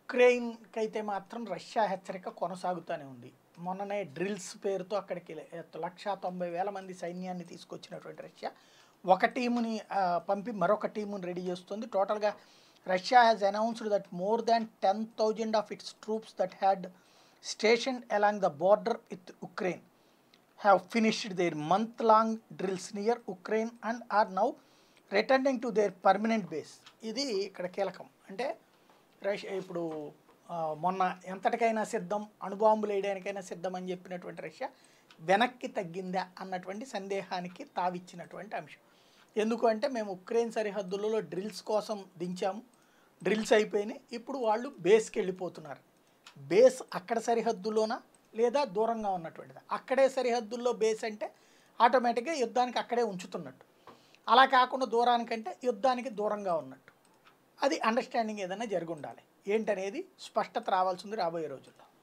ఉక్రెయిన్కి అయితే మాత్రం రష్యా హెచ్చరిక కొనసాగుతూనే ఉంది మొన్ననే డ్రిల్స్ పేరుతో అక్కడికి లక్షా తొంభై వేల మంది సైన్యాన్ని తీసుకొచ్చినటువంటి రష్యా ఒక టీముని ఆ, పంపి మరొక టీముని రెడీ చేస్తుంది టోటల్గా Russia has announced that more than ten thousand of its troops that had station along the border with Ukraine have finished their month long drills near Ukraine and are now returning to their permanent base ఇది ఇక్కడ కీలకం అంటే Russia ఇప్పుడు ఆ, మొన్న ఎంతటికైనా సిద్ధం అణుబాంబులు వేయడానికైనా సిద్ధం అని చెప్పినటువంటి రష్యా వెనక్కి తగ్గిందా అన్నటువంటి సందేహానికి తావిచ్చినటువంటి అంశం ఎందుకు అంటే మేము ఉక్రెయిన్ సరిహద్దులలో డ్రిల్స్ కోసం దించాము డ్రిల్స్ అయిపోయినాయి ఇప్పుడు వాళ్ళు బేస్కి వెళ్ళిపోతున్నారు బేస్ అక్కడ సరిహద్దులోనా లేదా దూరంగా ఉన్నటువంటిది అక్కడే సరిహద్దుల్లో బేస్ అంటే ఆటోమేటిక్గా యుద్ధానికి అక్కడే ఉంచుతున్నట్టు అలా కాకుండా దూరానికంటే యుద్ధానికి దూరంగా ఉన్నట్టు అది అండర్స్టాండింగ్ ఏదైనా జరిగి ఉండాలి ఏంటనేది స్పష్టత రావాల్సింది రాబోయే రోజుల్లో